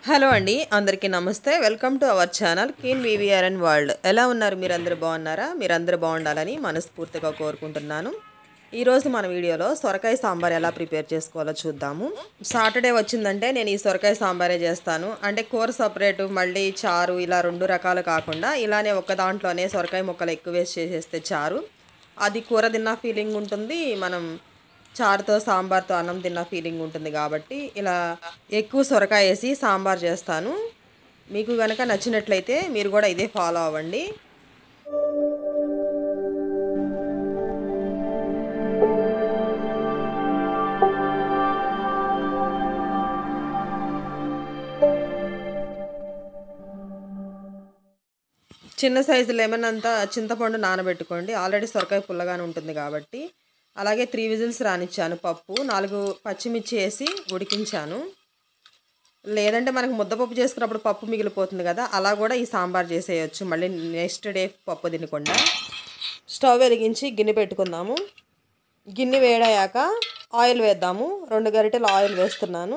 hello అండి అందరికీ నమస్తే welcome to our channel keen VVR and world ఎలా ఉన్నారు మీరందరూ బాగున్నారా మీరందరూ బాగుండాలని మనస్ఫూర్తిగా కోరుకుంటున్నాను ఈరోజు మన వీడియోలో సొరకాయ సాంబార్ ఎలా ప్రిపేర్ చేసుకోవాలో చూద్దాము సాటర్డే వచ్చిందంటే నేను ఈ సొరకాయ సాంబారే చేస్తాను అంటే కూర సపరేట్ మళ్ళీ చారు ఇలా రెండు రకాలు కాకుండా ఇలానే ఒక దాంట్లోనే సొరకాయ ముక్కలు ఎక్కువ వేసి చేసేస్తే చారు అది కూర తిన్న ఫీలింగ్ ఉంటుంది మనం చారుతో సాంబార్తో అన్నం తిన్న ఫీలింగ్ ఉంటుంది కాబట్టి ఇలా ఎక్కువ సొరకాయ వేసి సాంబార్ చేస్తాను మీకు కనుక నచ్చినట్లయితే మీరు కూడా ఇదే ఫాలో అవ్వండి చిన్న సైజు లెమన్ అంతా చింతపండు నానబెట్టుకోండి ఆల్రెడీ సొరకాయ పుల్లగానే ఉంటుంది కాబట్టి అలాగే త్రీ విజిల్స్ రానిచ్చాను పప్పు నాలుగు పచ్చిమిర్చి వేసి ఉడికించాను లేదంటే మనకు ముద్దపప్పు చేసుకున్నప్పుడు పప్పు మిగిలిపోతుంది కదా అలా కూడా ఈ సాంబార్ చేసేయచ్చు మళ్ళీ నెక్స్ట్ డే పప్పు తినకుండా స్టవ్ వెలిగించి గిన్నె పెట్టుకుందాము గిన్నె వేడయ్యాక ఆయిల్ వేద్దాము రెండు గరిటెలు ఆయిల్ వేస్తున్నాను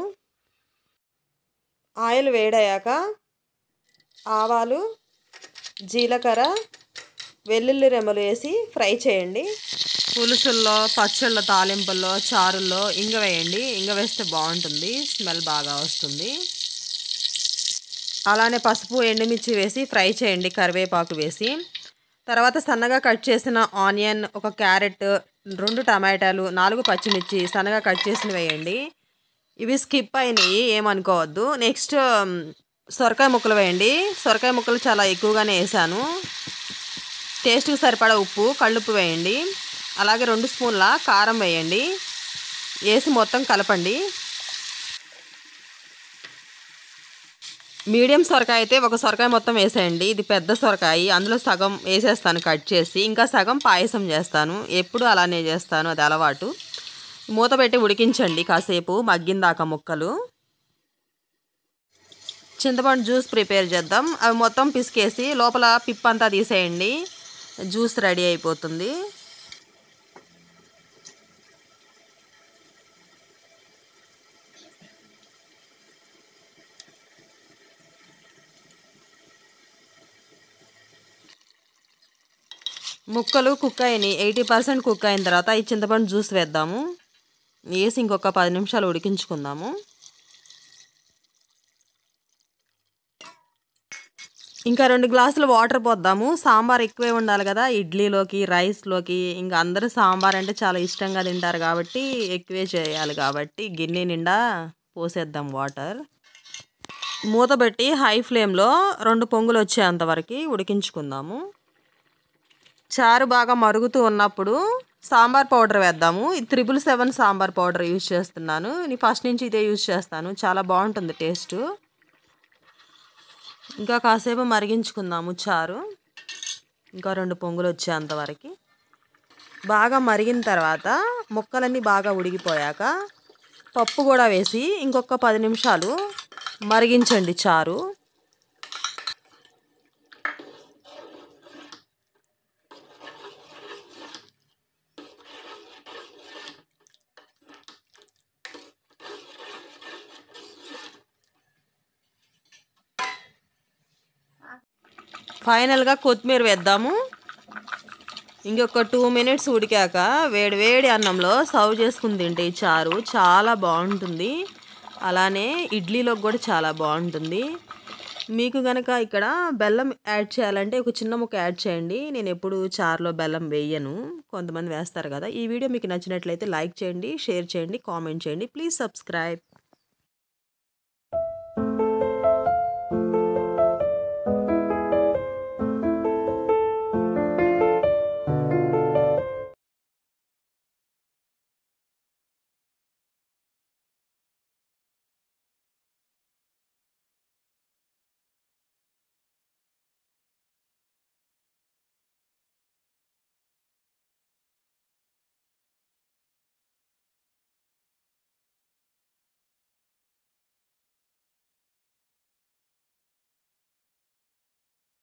ఆయిల్ వేడయ్యాక ఆవాలు జీలకర్ర వెల్లుల్లి రెమ్మలు వేసి ఫ్రై చేయండి పులుసుల్లో పచ్చళ్ళ తాలింపుల్లో చారుల్లో ఇంగ వేయండి ఇంగ వేస్తే బాగుంటుంది స్మెల్ బాగా వస్తుంది అలానే పసుపు ఎండుమిర్చి వేసి ఫ్రై చేయండి కరివేపాకు వేసి తర్వాత సన్నగా కట్ చేసిన ఆనియన్ ఒక క్యారెట్ రెండు టమాటాలు నాలుగు పచ్చిమిర్చి సన్నగా కట్ చేసిన వేయండి ఇవి స్కిప్ అయినాయి ఏమనుకోవద్దు నెక్స్ట్ సొరకాయ ముక్కలు వేయండి సొరకాయ ముక్కలు చాలా ఎక్కువగానే వేసాను టేస్ట్కి సరిపడా ఉప్పు కళ్ళుప్పు వేయండి అలాగే రెండు స్పూన్ల కారం వేయండి వేసి మొత్తం కలపండి మీడియం సొరకాయ అయితే ఒక సొరకాయ మొత్తం వేసేయండి ఇది పెద్ద సొరకాయ అందులో సగం వేసేస్తాను కట్ చేసి ఇంకా సగం పాయసం చేస్తాను ఎప్పుడు అలానే చేస్తాను అది అలవాటు మూత పెట్టి ఉడికించండి కాసేపు మగ్గిందాక ముక్కలు చింతపండు జ్యూస్ ప్రిపేర్ చేద్దాం అవి మొత్తం పిసికేసి లోపల పిప్ అంతా తీసేయండి జ్యూస్ రెడీ అయిపోతుంది ముక్కలు కుక్ అయినాయి ఎయిటీ పర్సెంట్ కుక్ అయిన తర్వాత ఈ చింతపండు జ్యూస్ వేద్దాము వేసి ఇంకొక పది నిమిషాలు ఉడికించుకుందాము ఇంకా రెండు గ్లాసులు వాటర్ పోద్దాము సాంబార్ ఎక్కువే ఉండాలి కదా ఇడ్లీలోకి రైస్లోకి ఇంకా అందరూ సాంబార్ అంటే చాలా ఇష్టంగా తింటారు కాబట్టి ఎక్కువే చేయాలి కాబట్టి గిన్నె నిండా పోసేద్దాం వాటర్ మూత పెట్టి హై ఫ్లేమ్లో రెండు పొంగులు వచ్చేంతవరకు ఉడికించుకుందాము చారు బాగా మరుగుతూ ఉన్నప్పుడు సాంబార్ పౌడర్ వేద్దాము ఇది triple seven sambar powder use చేస్తున్నాను నేను ఫస్ట్ నుంచి ఇదే యూజ్ చేస్తాను చాలా బాగుంటుంది టేస్ట్ ఇంకా కాసేపు మరిగించుకుందాము చారు ఇంకా రెండు పొంగులు వచ్చేంతవరకు బాగా మరిగిన తర్వాత ముక్కలన్నీ బాగా ఉడికిపోయాక పప్పు కూడా వేసి ఇంకొక పది నిమిషాలు మరిగించండి చారు ఫైనల్గా కొత్తిమీర వేద్దాము ఇంకొక టూ మినిట్స్ ఉడికాక వేడి వేడి అన్నంలో సర్వ్ చేసుకుని తింటే ఈ చారు చాలా బాగుంటుంది అలానే ఇడ్లీలోకి కూడా చాలా బాగుంటుంది మీకు కనుక ఇక్కడ బెల్లం యాడ్ చేయాలంటే ఒక చిన్న ముక్క యాడ్ చేయండి నేను ఎప్పుడు చారులో బెల్లం వేయను కొంతమంది వేస్తారు కదా ఈ వీడియో మీకు నచ్చినట్లయితే లైక్ చేయండి షేర్ చేయండి కామెంట్ చేయండి ప్లీజ్ సబ్స్క్రైబ్